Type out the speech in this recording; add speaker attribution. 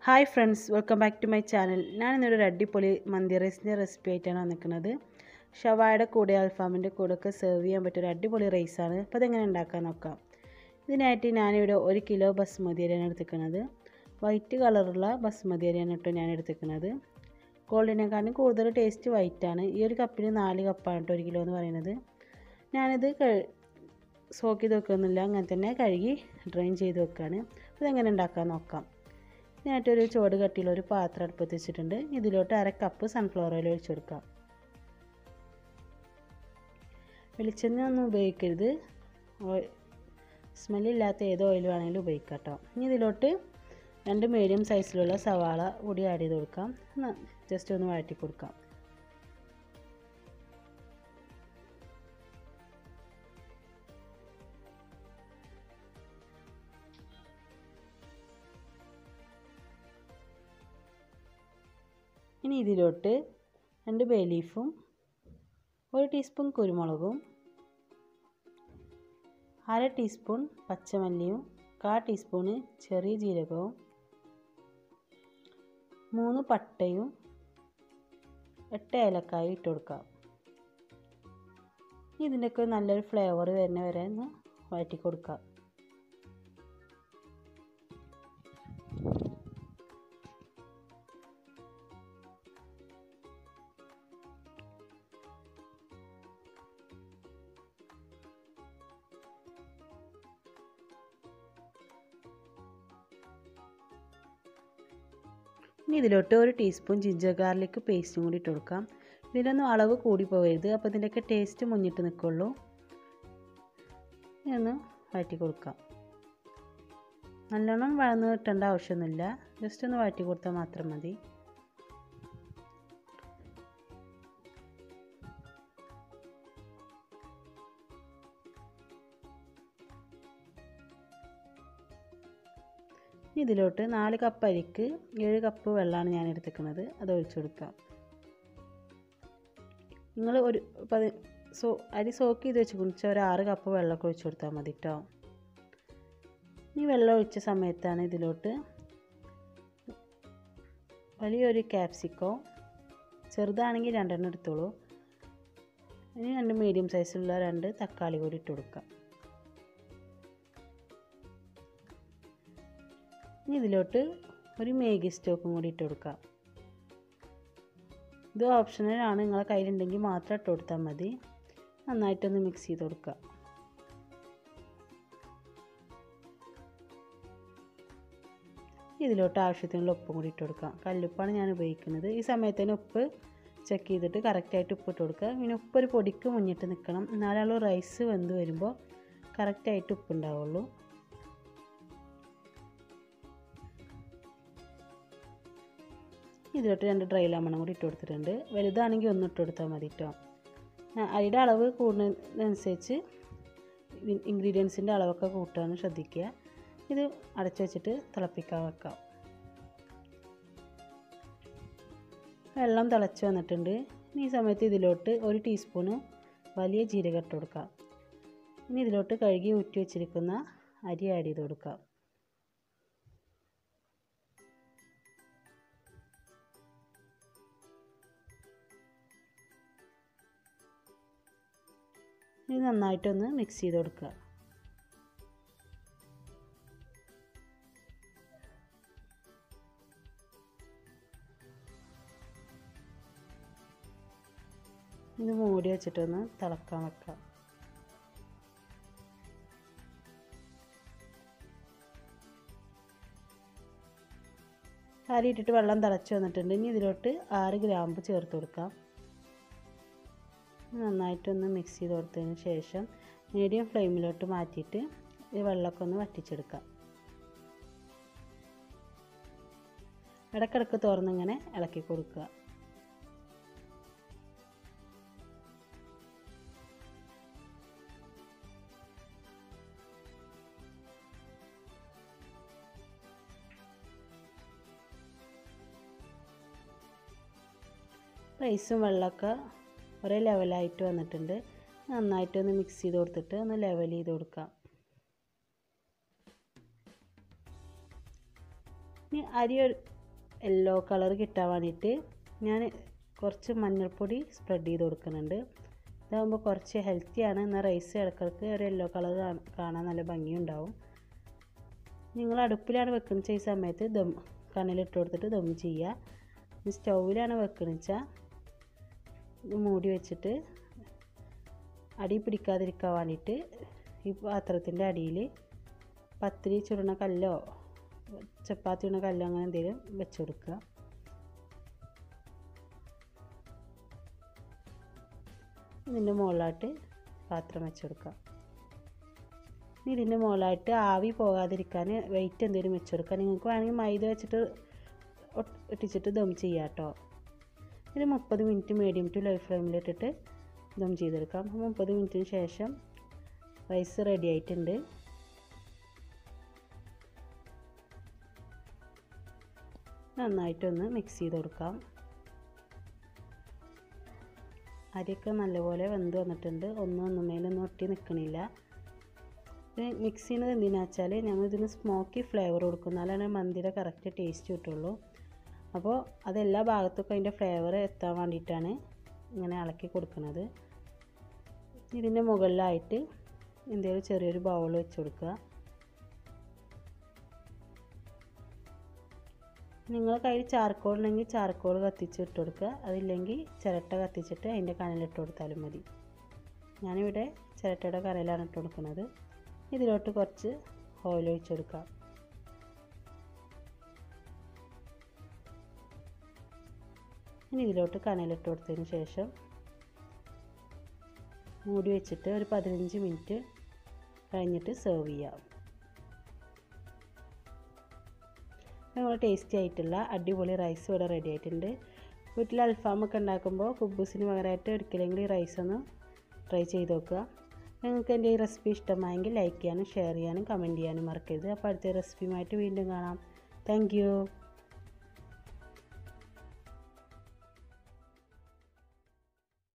Speaker 1: hi friends welcome back to my channel ഞാൻ ഇന്നൊരു അടിപൊളി മന്തി റൈസിൻ്റെ റെസിപ്പി ആയിട്ടാണ് വന്നിരിക്കുന്നത് ഷവായുടെ കൂടെ അൽഫാമിൻ്റെ കൂടെ ഒക്കെ സെർവ് ചെയ്യാൻ പറ്റിയ ഒരു അടിപൊളി റൈസാണ് അപ്പോൾ അതെങ്ങനെ ഉണ്ടാക്കാൻ നോക്കാം ഇതിനായിട്ട് ഞാനിവിടെ ഒരു കിലോ ബസ്മതി അരിയാണ് എടുത്തിരിക്കുന്നത് വൈറ്റ് കളറുള്ള ബസ്മതി അരിയാണ് കേട്ടോ ഞാൻ എടുത്തിരിക്കുന്നത് ഗോൾഡിനെക്കാളും കൂടുതൽ ടേസ്റ്റ് വൈറ്റാണ് ഈ ഒരു കപ്പിന് നാല് കപ്പാണ് കേട്ടോ ഒരു കിലോ എന്ന് പറയുന്നത് ഞാനിത് സോക്ക് ചെയ്ത് വെക്കുന്നില്ല അങ്ങനെ തന്നെ കഴുകി ഡ്രെയിൻ ചെയ്ത് വെക്കുകയാണ് അപ്പോൾ ഇതെങ്ങനെ ഉണ്ടാക്കാൻ നോക്കാം ഇതിനായിട്ടൊരു ചുവട് കട്ടിയുള്ള ഒരു പാത്രം അടുപ്പത്ത് വെച്ചിട്ടുണ്ട് ഇതിലോട്ട് അര കപ്പ് സൺഫ്ലവർ ഓയിൽ ഒഴിച്ചു കൊടുക്കാം വെളിച്ചെണ്ണ ഒന്നും ഉപയോഗിക്കരുത് സ്മെല്ലില്ലാത്ത ഏത് ഓയിൽ വേണമെങ്കിലും ഉപയോഗിക്കാം കേട്ടോ ഇനി ഇതിലോട്ട് രണ്ട് മീഡിയം സൈസിലുള്ള സവാള കൂടി ആഡ് ചെയ്ത് കൊടുക്കാം ജസ്റ്റ് ഒന്ന് വഴറ്റി കൊടുക്കാം ഇനി ഇതിലോട്ട് രണ്ട് ബേ ലീഫും ഒരു ടീസ്പൂൺ കുരുമുളകും അര ടീസ്പൂൺ പച്ചമല്ലിയും കാ ടീസ്പൂണ് ചെറിയ ജീരകവും മൂന്ന് പട്ടയും എട്ട് ഏലക്കായും ഇട്ട് കൊടുക്കാം ഇതിൻ്റെയൊക്കെ നല്ലൊരു ഫ്ലേവർ വരുന്ന വരെ ഒന്ന് വഴറ്റി കൊടുക്കാം ഇനി ഇതിലോട്ട് ഒരു ടീസ്പൂൺ ജിഞ്ചർ ഗാർലിക് പേസ്റ്റും കൂടി ഇട്ട് കൊടുക്കാം ഇതിലൊന്നും അളവ് കൂടി പോകരുത് അപ്പോൾ ഇതിൻ്റെയൊക്കെ ടേസ്റ്റ് മുന്നിട്ട് നിൽക്കുള്ളൂ ഇതൊന്ന് വഴറ്റി കൊടുക്കാം നല്ലോണം വഴന്ന് കിട്ടേണ്ട ആവശ്യമൊന്നുമില്ല ജസ്റ്റ് ഒന്ന് വഴറ്റി കൊടുത്താൽ മാത്രം മതി ഇതിലോട്ട് നാല് കപ്പ് അരിക്ക് ഏഴ് കപ്പ് വെള്ളമാണ് ഞാൻ എടുത്തിരിക്കുന്നത് അത് ഒഴിച്ചു കൊടുക്കാം നിങ്ങൾ ഒരു പതി സോ അരി സോക്ക് ചെയ്ത് വെച്ച് കുടിച്ച ഒരു ആറ് കപ്പ് വെള്ളമൊക്കെ ഒഴിച്ചു കൊടുത്താൽ മതി കേട്ടോ ഈ വെള്ളം ഒഴിച്ച സമയത്താണ് ഇതിലോട്ട് വലിയൊരു ക്യാപ്സിക്കോ ചെറുതാണെങ്കിൽ രണ്ടെണ്ണം എടുത്തോളൂ ഇനി രണ്ട് മീഡിയം സൈസിലുള്ള രണ്ട് തക്കാളി കൂടി ഇട്ട് കൊടുക്കാം ഇനി ഇതിലോട്ട് ഒരു മേഗി സ്റ്റോക്കും കൂടി ഇട്ട് കൊടുക്കാം ഇത് ഓപ്ഷണലാണ് നിങ്ങളെ കയ്യിലുണ്ടെങ്കിൽ മാത്രം ഇട്ട് കൊടുത്താൽ മതി നന്നായിട്ടൊന്ന് മിക്സ് ചെയ്ത് കൊടുക്കുക ഇതിലോട്ട് ആവശ്യത്തിനുള്ള ഉപ്പും കൂടി ഇട്ട് കൊടുക്കാം കല്ലുപ്പാണ് ഞാൻ ഉപയോഗിക്കുന്നത് ഈ സമയത്തിന് ഉപ്പ് ചെക്ക് ചെയ്തിട്ട് കറക്റ്റായിട്ട് ഉപ്പ് ഇട്ട് കൊടുക്കുക പിന്നെ ഉപ്പ് ഒരു പൊടിക്ക് മുന്നിട്ട് നിൽക്കണം എന്നാലുള്ള റൈസ് വെന്ത് വരുമ്പോൾ കറക്റ്റായിട്ട് ഉപ്പ് ഉണ്ടാവുള്ളൂ ഇതിലോട്ട് രണ്ട് ഡ്രൈ ലെമണും കൂടി ഇട്ട് കൊടുത്തിട്ടുണ്ട് വലുതാണെങ്കിൽ ഒന്ന് ഇട്ട് കൊടുത്താൽ മതി കേട്ടോ അരിയുടെ അളവ് കൂടുന്നതനുസരിച്ച് ഇൻഗ്രീഡിയൻസിൻ്റെ അളവൊക്കെ കൂട്ടാൻ ശ്രദ്ധിക്കുക ഇത് അടച്ചു വെച്ചിട്ട് തിളപ്പിക്കാൻ വെക്കാം വെള്ളം തിളച്ച് വന്നിട്ടുണ്ട് ഈ സമയത്ത് ഇതിലോട്ട് ഒരു ടീസ്പൂണ് വലിയ ജീരകം ഇട്ട് കൊടുക്കാം ഇനി ഇതിലോട്ട് കഴുകി ഊറ്റി വെച്ചിരിക്കുന്ന അരി ആഡ് ചെയ്ത് കൊടുക്കാം ഇത് നന്നായിട്ടൊന്ന് മിക്സ് ചെയ്ത് കൊടുക്കുക ഇത് മൂടി വെച്ചിട്ടൊന്ന് തിളക്കാൻ വെക്കാം അരി ഇട്ടിട്ട് വെള്ളം തിളച്ച് വന്നിട്ടുണ്ട് ഇനി ഇതിലോട്ട് ആറ് ഗ്രാമ്പ് ചേർത്ത് കൊടുക്കാം നന്നായിട്ടൊന്ന് മിക്സ് ചെയ്ത് കൊടുത്തതിന് ശേഷം മീഡിയം ഫ്ലെയിമിലോട്ട് മാറ്റിയിട്ട് ഈ വെള്ളമൊക്കെ ഒന്ന് വറ്റിച്ചെടുക്കാം ഇടയ്ക്കിടയ്ക്ക് തുറന്നിങ്ങനെ ഇളക്കി കൊടുക്കുക റൈസും വെള്ളമൊക്കെ ഒരേ ലെവലായിട്ട് വന്നിട്ടുണ്ട് നന്നായിട്ടൊന്ന് മിക്സ് ചെയ്ത് കൊടുത്തിട്ട് ഒന്ന് ലെവൽ ചെയ്ത് കൊടുക്കാം ഇനി അരി ഒരു- യെല്ലോ കളർ കിട്ടാൻ വേണ്ടിയിട്ട് ഞാൻ കുറച്ച് മഞ്ഞൾപ്പൊടി സ്പ്രെഡ് ചെയ്ത് കൊടുക്കുന്നുണ്ട് ഇതാകുമ്പോൾ കുറച്ച് ഹെൽത്തിയാണ് എന്നാൽ റൈസ് ഇടയ്ക്കിടയ്ക്ക് ഒരു യെല്ലോ കളർ കാണാൻ നല്ല ഭംഗിയുണ്ടാവും നിങ്ങൾ അടുപ്പിലാണ് വെക്കുന്നത് ഈ സമയത്ത് ദം കണ്ണിലിട്ട് കൊടുത്തിട്ട് ദം ചെയ്യുക സ്റ്റൗവിലാണ് വെക്കുന്നത് വെച്ചാൽ ഇത് മൂടി വെച്ചിട്ട് അടി പിടിക്കാതിരിക്കാൻ വേണ്ടിയിട്ട് ഈ പാത്രത്തിൻ്റെ അടിയിൽ പത്തിരി ചുടണ കല്ലോ ചപ്പാത്തി ചുടണ കല്ലോ അങ്ങനെ എന്തെങ്കിലും വെച്ച് കൊടുക്കുക ഇതിൻ്റെ മുകളിലായിട്ട് പാത്രം വെച്ച് കൊടുക്കാം ഇനി ഇതിൻ്റെ മുകളിലായിട്ട് ആവി പോകാതിരിക്കാൻ വെയിറ്റ് എന്തെങ്കിലും വെച്ച് കൊടുക്കാം നിങ്ങൾക്ക് വേണമെങ്കിൽ മൈദ വെച്ചിട്ട് ഒട്ടിച്ചിട്ട് ദം ചെയ്യാം കേട്ടോ ഒരു മുപ്പത് മിനിറ്റ് മീഡിയം ടു ലോ ഫ്ലെയിമിലിട്ടിട്ട് ദം ചെയ്തെടുക്കാം മുപ്പത് മിനിറ്റിന് ശേഷം റൈസ് റെഡി ആയിട്ടുണ്ട് നന്നായിട്ടൊന്ന് മിക്സ് ചെയ്ത് കൊടുക്കാം അരിയൊക്കെ നല്ലപോലെ വെന്ത് വന്നിട്ടുണ്ട് ഒന്നും ഒന്നുമേലൊന്നും ഒട്ടി നിൽക്കണില്ല ഇത് മിക്സ് ചെയ്യുന്നത് എന്തിനാ വെച്ചാൽ നമ്മൾ ഇതിന് സ്മോക്കി ഫ്ലേവർ കൊടുക്കും എന്നാലാണ് മന്തിയുടെ കറക്റ്റ് ടേസ്റ്റ് കിട്ടുള്ളൂ അപ്പോൾ അതെല്ലാ ഭാഗത്തൊക്കെ അതിൻ്റെ ഫ്ലേവർ എത്താൻ വേണ്ടിയിട്ടാണ് ഇങ്ങനെ ഇളക്കി കൊടുക്കുന്നത് ഇതിൻ്റെ മുകളിലായിട്ട് എന്തെങ്കിലും ചെറിയൊരു ബൗൾ വെച്ച് കൊടുക്കുക നിങ്ങൾ കയ്യിൽ ചാർക്കോൾ ഉണ്ടെങ്കിൽ ചാർക്കോൾ കത്തിച്ച് ഇട്ട് കൊടുക്കുക അതില്ലെങ്കിൽ ചിരട്ട കത്തിച്ചിട്ട് അതിൻ്റെ കനലിട്ട് കൊടുത്താലും മതി ഞാനിവിടെ ചിരട്ടയുടെ കനലാണ് ഇട്ട് കൊടുക്കുന്നത് ഇതിലോട്ട് കുറച്ച് ഓയിൽ ഒഴിച്ച് കൊടുക്കാം ഇനി ഇതിലോട്ട് കനലിട്ട് കൊടുത്തതിന് ശേഷം മൂടി വെച്ചിട്ട് ഒരു പതിനഞ്ച് മിനിറ്റ് കഴിഞ്ഞിട്ട് സെർവ് ചെയ്യാം നമ്മൾ ടേസ്റ്റി ആയിട്ടുള്ള അടിപൊളി റൈസ് ഇവിടെ റെഡി ആയിട്ടുണ്ട് വീട്ടിൽ അൽഫാമൊക്കെ ഉണ്ടാക്കുമ്പോൾ കുബൂസിന് പകരമായിട്ട് ഒരിക്കലെങ്കിലും ഈ റൈസ് ഒന്ന് ട്രൈ ചെയ്ത് നോക്കുക നിങ്ങൾക്ക് എൻ്റെ ഈ റെസിപ്പി ഇഷ്ടമായെങ്കിൽ ലൈക്ക് ചെയ്യാനും ഷെയർ ചെയ്യാനും കമൻറ്റ് ചെയ്യാനും മറക്കരുത് അപ്പോൾ അടുത്ത റെസിപ്പിയുമായിട്ട് വീണ്ടും കാണാം താങ്ക്